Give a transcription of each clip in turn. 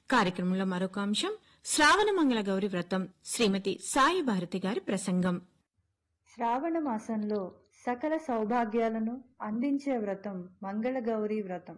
కార్యక్రమంలో మరొక అంశం శ్రావణ మంగళ గౌరి వ్రతం శ్రీమతి సాయి భారతి గారి ప్రసంగం శ్రావణ మాసంలో సకల సౌభాగ్యాలను అందించే వ్రతం మంగళగౌరి వ్రతం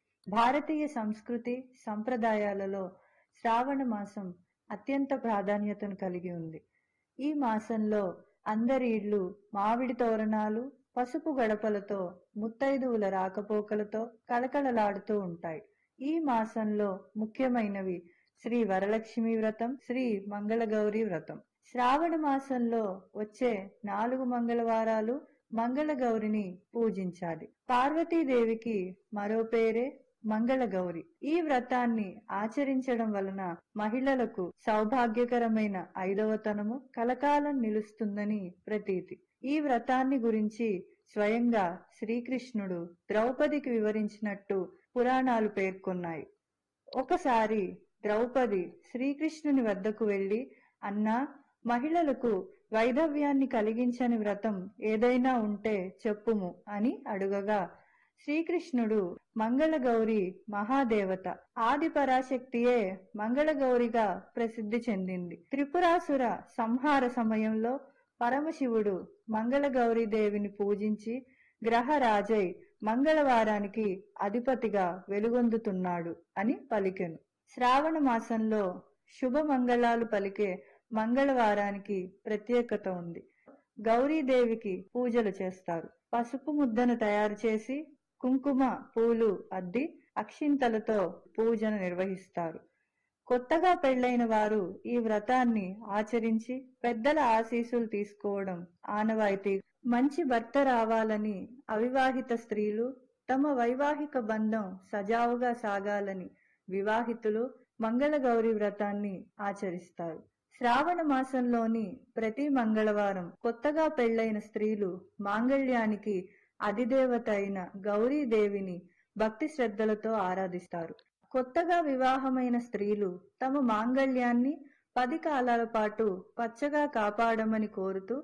భారతీయ సంస్కృతి సంప్రదాయాలలో శ్రావణ మాసం అత్యంత ప్రాధాన్యతను కలిగి ఉంది ఈ మాసంలో అందరి ఇళ్ళు మామిడి తోరణాలు పసుపు గడపలతో ముత్తైదువుల రాకపోకలతో కలకలలాడుతూ ఉంటాయి ఈ మాసంలో ముఖ్యమైనవి శ్రీ వరలక్ష్మి వ్రతం శ్రీ మంగళగౌరి వ్రతం శ్రావణ మాసంలో వచ్చే నాలుగు మంగళవారాలు మంగళగౌరిని పూజించాలి పార్వతీదేవికి మరో పేరే మంగళగౌరి ఈ వ్రతాన్ని ఆచరించడం వలన మహిళలకు సౌభాగ్యకరమైన ఐదవతనము కలకాలం నిలుస్తుందని ప్రతీతి ఈ వ్రతాన్ని గురించి స్వయంగా శ్రీకృష్ణుడు ద్రౌపదికి వివరించినట్టు పురాణాలు పేర్కొన్నాయి ఒకసారి ద్రౌపది శ్రీకృష్ణుని వద్దకు వెళ్లి అన్నా మహిళలకు వైధవ్యాన్ని కలిగించని వ్రతం ఏదైనా ఉంటే చెప్పుము అని అడుగగా శ్రీకృష్ణుడు మంగళగౌరి మహాదేవత ఆది పరాశక్తియే మంగళగౌరిగా ప్రసిద్ధి చెందింది త్రిపురాసుర సంహార సమయంలో పరమశివుడు మంగళగౌరి దేవిని పూజించి గ్రహరాజై మంగళవారానికి అధిపతిగా వెలుగొందుతున్నాడు అని పలికెను శ్రావణ మాసంలో శుభమంగళాలు పలికే మంగళవారానికి ప్రత్యేకత ఉంది గౌరీదేవికి పూజలు చేస్తారు పసుపు ముద్దను తయారు చేసి కుంకుమ పూలు అద్ది అక్షింతలతో పూజను నిర్వహిస్తారు కొత్తగా పెళ్లైన వారు ఈ వ్రతాన్ని ఆచరించి పెద్దల ఆశీస్సులు తీసుకోవడం ఆనవాయితీ మంచి భర్త రావాలని అవివాహిత స్త్రీలు తమ వైవాహిక బంధం సజావుగా సాగాలని వివాహితులు మంగళగౌరి వ్రతాన్ని ఆచరిస్తారు శ్రావణ మాసంలోని ప్రతి మంగళవారం కొత్తగా పెళ్లైన స్త్రీలు మాంగళ్యానికి అధిదేవత అయిన గౌరీదేవిని భక్తి శ్రద్ధలతో ఆరాధిస్తారు కొత్తగా వివాహమైన స్త్రీలు తమ మాంగళ్యాన్ని పది కాలాల పాటు పచ్చగా కాపాడమని కోరుతూ